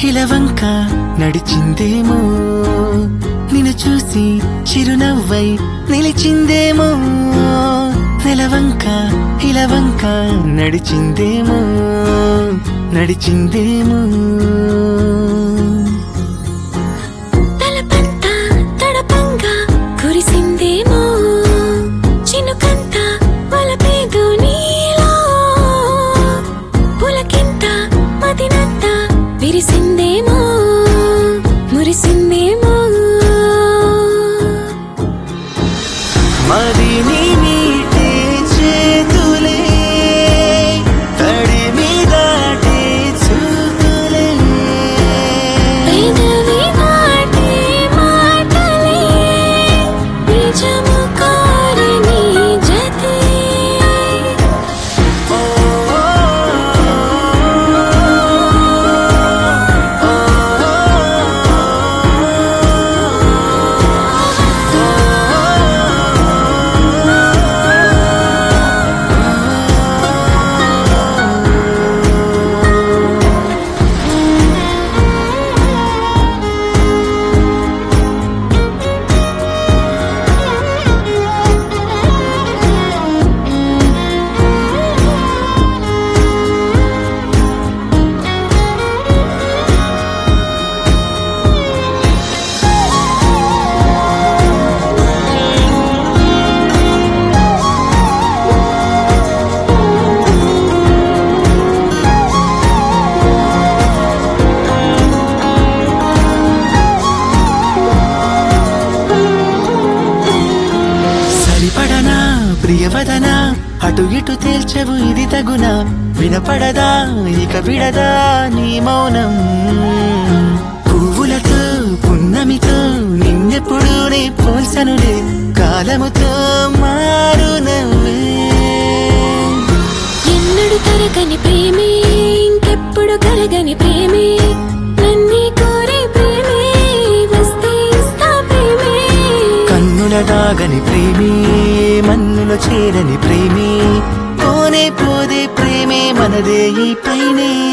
హిలవంక నడిచిందేమో నిన్ను చూసి చిరునవ్వై నిలిచిందేమో నెలవంక హిలవంక నడిచిందేమో నడిచిందేమో తలపంతా తడపంగా కురిసిందేమో చినుకంత వలపేదో నీలో పులకింత మదినంత విరిసిందేమో మురిసిందేమో మదిని మీటే చేతులే తడిమి దాటే చూపులే పెదవి నాటే మాటలే నిజము కోరని జతే ఓ, ఓ, సరిపడనా ప్రియవదనా అటు ఇటు తేల్చవు ఇది తగునా వినపడదా ఇక విడదా నీ మౌనం పువ్వులతో పున్నమితో నిన్నెప్పుడు నే పోల్సనులే కాలముతో మారు నవ్వే ఎన్నడు తరగని ప్రేమే ఇంకెప్పుడు కరగని ప్రేమే నన్నే కోరే ప్రేమే వస్తే ఇస్తా ప్రేమే కన్నుల దాగని ప్రేమే మన్నుల చేరని ప్రేమే పోనే పోదే ప్రేమే మనదే ఈ పైనే